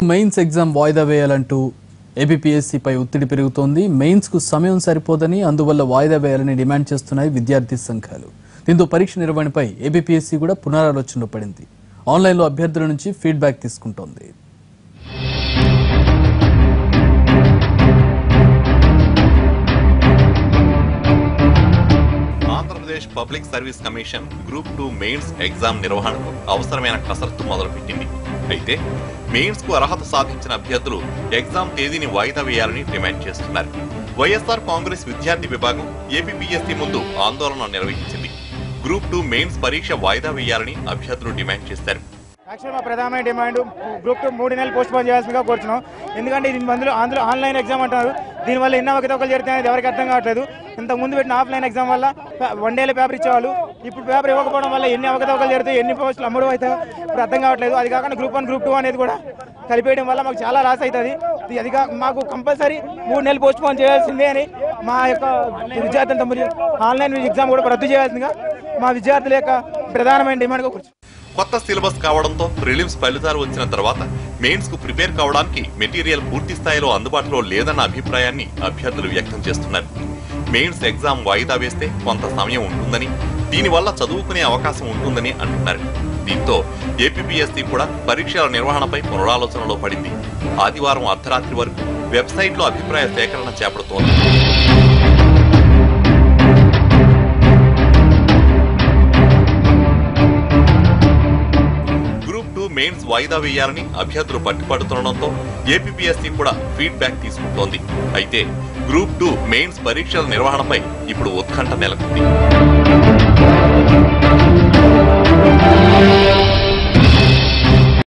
mains exam వాయిదా వేయాలంటూ ఏబిపిఎస్సిపై ఒత్తిడి పెరుగుతోంది మెయిన్స్ కు సమయం సరిపోదని అందువల్ల వాయిదా వేయాలని డిమాండ్ చేస్తున్నాయి విద్యార్థి సంఘాలు దీంతో పరీక్ష నిర్వహణపై ఏబిపిఎస్సి కూడా పునరాలోచనలో పడింది ఆన్లైన్లో అభ్యర్థుల నుంచి ఫీడ్బ్యాక్ తీసుకుంటోంది Andhra Pradesh public service commission group two mains exam నిర్వహణకు అవసరమైన కసరత్తు మొదలుపెట్టింది అయితే మెయిన్స్ కు అర్హత సాధించిన అభ్యర్థులు ఎగ్జామ్ తేదీని వాయిదా వేయాలని డిమాండ్ చేస్తున్నారు వైఎస్ఆర్ కాంగ్రెస్ విద్యార్థి విభాగం ఏపీపీఎస్సీ ముందు ఆందోళన నిర్వహించింది గ్రూప్ టూ మెయిన్స్ పరీక్ష వాయిదా వేయాలని అభ్యర్థులు డిమాండ్ చేశారు యాక్చువల్ మా ప్రధానమైన డిమాండ్ గ్రూప్ టూ మూడు నెలలు పోస్ట్ పోన్ చేయాల్సిందిగా కోరుతున్నాం ఎందుకంటే ఇది మందులో అందులో ఆన్లైన్ ఎగ్జామ్ అంటున్నారు దీనివల్ల ఎన్నో అవకతవకలు జరుగుతాయి అనేది ఎవరికి అర్థం కావట్లేదు ఇంతకు ముందు పెట్టిన ఆఫ్లైన్ ఎగ్జామ్ వల్ల ప- వన్ డేలో పేపర్ ఇచ్చేవాళ్ళు ఇప్పుడు పేపర్ ఇవ్వకపోవడం వల్ల ఎన్ని అవకతవకలు జరుగుతాయి ఎన్ని పోస్టులు అమ్ముడు అవుతాయో ఇప్పుడు అర్థం కావట్లేదు అది కాకుండా గ్రూప్ వన్ గ్రూప్ టూ అనేది కూడా కలిపేయడం వల్ల మాకు చాలా లాస్ అవుతుంది ఇది- అది కాక మాకు కంపల్సరీ మూడు నెలలు పోస్ట్ పోన్ చేయాల్సిందే అని మా యొక్క విద్యార్థులతో మరియు ఆన్లైన్ ఎగ్జామ్ కూడా రద్దు చేయాల్సిందిగా మా విద్యార్థుల యొక్క ప్రధానమైన డిమాండ్గా కూర్చు కొత్త సిలబస్ కావడంతో ప్రిలిమ్స్ ఫలితాలు వచ్చిన తర్వాత మెయిన్స్ కు ప్రిపేర్ కావడానికి మెటీరియల్ పూర్తి స్థాయిలో అందుబాటులో లేదన్న అభిప్రాయాన్ని అభ్యర్థులు వ్యక్తం చేస్తున్నారు మెయిన్స్ ఎగ్జామ్ వాయిదా వేస్తే కొంత సమయం ఉంటుందని దీనివల్ల చదువుకునే అవకాశం ఉంటుందని అంటున్నారు దీంతో ఏపీపీఎస్సీ కూడా పరీక్షల నిర్వహణపై పునరాలోచనలో పడింది ఆదివారం అర్ధరాత్రి వరకు వెబ్సైట్లో అభిప్రాయ సేకరణ చేపడుతోంది గ్రూప్ టూ మెయిన్స్ వాయిదా వేయాలని అభ్యర్థులు పట్టుపడుతుండటంతో ఏపీపీఎస్సీ కూడా ఫీడ్బ్యాక్ తీసుకుంటోంది అయితే గ్రూప్ టూ మెయిన్స్ పరీక్షల నిర్వహణపై ఇప్పుడు ఉత్కంఠ నెలకొంది